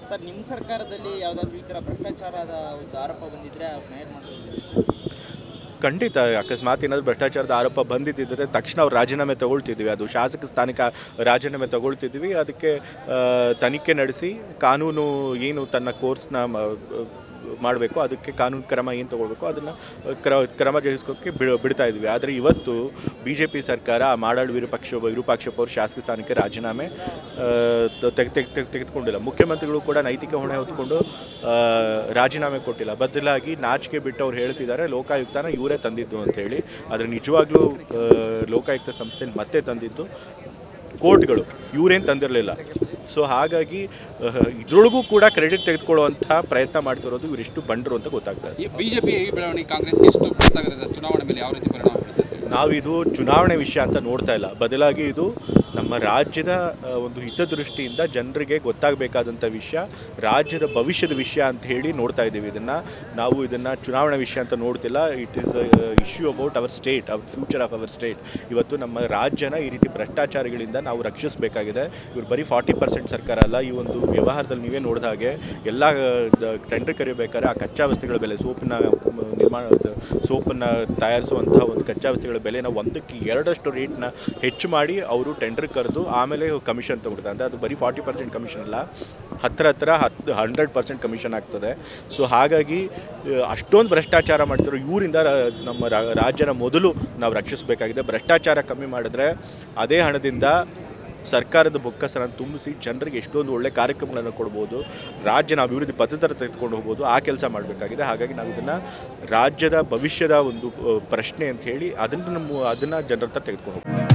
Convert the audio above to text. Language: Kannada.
ಸರ್ ನಿಮ್ಮ ಸರ್ಕಾರದಲ್ಲಿ ಯಾವುದಾದ್ರೂ ಈ ಥರ ಭ್ರಷ್ಟಾಚಾರದ ಒಂದು ಆರೋಪ ಬಂದಿದ್ರೆ ಅವ್ರನ್ನ ಏನು ಮಾಡ್ತಿದ್ದೀರಿ ಖಂಡಿತ ಅಕಸ್ಮಾತ್ ಏನಾದರೂ ಭ್ರಷ್ಟಾಚಾರದ ಆರೋಪ ಬಂದಿದ್ದರೆ ತಕ್ಷಣ ಅವ್ರು ರಾಜೀನಾಮೆ ತಗೊಳ್ತಿದ್ವಿ ಅದು ಶಾಸಕ ಸ್ಥಾನಿಕ ರಾಜೀನಾಮೆ ತಗೊಳ್ತಿದ್ವಿ ಅದಕ್ಕೆ ಆ, ತನಿಖೆ ನಡೆಸಿ ಕಾನೂನು ಏನು ತನ್ನ ಕೋರ್ಸ್ನ ಮಾಡಬೇಕು ಅದಕ್ಕೆ ಕಾನೂನು ಕ್ರಮ ಏನು ತಗೊಳ್ಬೇಕು ಅದನ್ನು ಕ್ರ ಕ್ರಮ ಜರುಗಿಸ್ಕೋಕ್ಕೆ ಬಿಡ್ ಬಿಡ್ತಾ ಇದ್ವಿ ಆದರೆ ಇವತ್ತು ಬಿ ಜೆ ಪಿ ಸರ್ಕಾರ ಆ ಮಾಡಾಳು ವಿರೂಪಾಕ್ಷ ವಿರೂಪಾಕ್ಷಪ್ಪ ಅವರು ಶಾಸಕ ಸ್ಥಾನಕ್ಕೆ ರಾಜೀನಾಮೆ ಆ, ತೆಗ್ ತೆಗ್ ತೆಗ್ ತೆಗೆದುಕೊಂಡಿಲ್ಲ ಮುಖ್ಯಮಂತ್ರಿಗಳು ಕೂಡ ನೈತಿಕ ಹೊಣೆ ಹೊತ್ಕೊಂಡು ಆ, ರಾಜೀನಾಮೆ ಕೊಟ್ಟಿಲ್ಲ ಬದಲಾಗಿ ನಾಚಿಕೆ ಬಿಟ್ಟು ಅವ್ರು ಹೇಳ್ತಿದ್ದಾರೆ ಲೋಕಾಯುಕ್ತನ ಇವರೇ ತಂದಿದ್ದು ಅಂತ ಹೇಳಿ ಆದರೆ ನಿಜವಾಗ್ಲೂ ಆ, ಲೋಕಾಯುಕ್ತ ಸಂಸ್ಥೆ ಮತ್ತೆ ತಂದಿದ್ದು ಕೋರ್ಟ್ಗಳು ಇವರೇನು ತಂದಿರಲಿಲ್ಲ ಸೊ ಹಾಗಾಗಿ ಇದರೊಳಗೂ ಕೂಡ ಕ್ರೆಡಿಟ್ ತೆಗೆದುಕೊಳ್ಳುವಂಥ ಪ್ರಯತ್ನ ಮಾಡ್ತಿರೋದು ಇವರಿಷ್ಟು ಬಂಡರು ಅಂತ ಗೊತ್ತಾಗ್ತಾ ಇದೆ ಈ ಬಿಜೆಪಿ ಈ ಬೆಳವಣಿಗೆ ಕಾಂಗ್ರೆಸ್ಗೆ ಎಷ್ಟು ಪ್ಲಸ್ ಆಗುತ್ತೆ ಸರ್ ಚುನಾವಣೆ ಮೇಲೆ ಯಾವ ರೀತಿ ಪರಿಣಾಮ ಬೀರುತ್ತೆ ನಾವಿದು ಚುನಾವಣೆ ವಿಷಯ ಅಂತ ನೋಡ್ತಾ ಇಲ್ಲ ಬದಲಾಗಿ ಇದು ನಮ್ಮ ರಾಜ್ಯದ ಆ, ಒಂದು ಹಿತದೃಷ್ಟಿಯಿಂದ ಜನರಿಗೆ ಗೊತ್ತಾಗಬೇಕಾದಂಥ ವಿಷಯ ರಾಜ್ಯದ ಭವಿಷ್ಯದ ವಿಷಯ ಅಂತ ಹೇಳಿ ನೋಡ್ತಾ ಇದ್ದೀವಿ ಇದನ್ನು ನಾವು ಇದನ್ನು ಚುನಾವಣಾ ವಿಷಯ ಅಂತ ನೋಡ್ತಿಲ್ಲ it is issue about our state our future of our state ಇವತ್ತು ನಮ್ಮ ರಾಜ್ಯನ ಈ ರೀತಿ ಭ್ರಷ್ಟಾಚಾರಗಳಿಂದ ನಾವು ರಕ್ಷಿಸಬೇಕಾಗಿದೆ ಇವ್ರು ಬರೀ ಫಾರ್ಟಿ ಪರ್ಸೆಂಟ್ ಸರ್ಕಾರ ಅಲ್ಲ ಈ ಒಂದು ವ್ಯವಹಾರದಲ್ಲಿ ನೀವೇ ನೋಡಿದ ಹಾಗೆ ಎಲ್ಲ ಟೆಂಡರ್ ಕರಿಬೇಕಾದ್ರೆ ಆ ಕಚ್ಚಾ ವಸ್ತುಗಳ ಬೆಲೆ ಸೋಪಿನ ನಿರ್ಮಾಣ ಸೋಪನ್ನು ತಯಾರಿಸುವಂತಹ ಒಂದು ಕಚ್ಚಾ ವಸ್ತುಗಳ ಬೆಲೆನ ಒಂದಕ್ಕೆ ಎರಡಷ್ಟು ರೇಟ್ನ ಹೆಚ್ಚು ಮಾಡಿ ಅವರು ಟೆಂಡರ್ ಕರೆದು ಆಮೇಲೆ ಕಮಿಷನ್ ತಗೊಳ್ತಾರೆ ಅಂದರೆ ಅದು ಬರೀ ಫಾರ್ಟಿ ಪರ್ಸೆಂಟ್ ಕಮಿಷನ್ ಅಲ್ಲ ಹತ್ತಿರ ಹತ್ತಿರ ಹತ್ತು ಹಂಡ್ರೆಡ್ ಪರ್ಸೆಂಟ್ ಕಮಿಷನ್ ಆಗ್ತದೆ ಸೊ ಹಾಗಾಗಿ ಅಷ್ಟೊಂದು ಭ್ರಷ್ಟಾಚಾರ ಮಾಡ್ತಿರೋ ಇವರಿಂದ ನಮ್ಮ ರಾ- ರಾಜ್ಯನ ಮೊದಲು ನಾವು ರಕ್ಷಿಸಬೇಕಾಗಿದೆ ಭ್ರಷ್ಟಾಚಾರ ಕಮ್ಮಿ ಮಾಡಿದ್ರೆ ಅದೇ ಹಣದಿಂದ ಸರ್ಕಾರದ ಬೊಕ್ಕಸನ್ನು ತುಂಬಿಸಿ ಜನರಿಗೆ ಎಷ್ಟೊಂದು ಒಳ್ಳೆ ಕಾರ್ಯಕ್ರಮಗಳನ್ನು ಕೊಡ್ಬೋದು ರಾಜ್ಯನ ಅಭಿವೃದ್ಧಿ ಪಥದತ್ತ ತೆಗೆದುಕೊಂಡು ಹೋಗ್ಬೋದು ಆ ಕೆಲಸ ಮಾಡಬೇಕಾಗಿದೆ ಹಾಗಾಗಿ ನಾವು ಇದನ್ನು ರಾಜ್ಯದ ಭವಿಷ್ಯದ ಒಂದು ಆ, ಪ್ರಶ್ನೆ ಅಂತ ಹೇಳಿ ಅದನ್ನು ನಮ್ಮ ಅದನ್ನು ಜನರ ಹತ್ರ ತೆಗೆದುಕೊಂಡು ಹೋಗ್ಬೋದು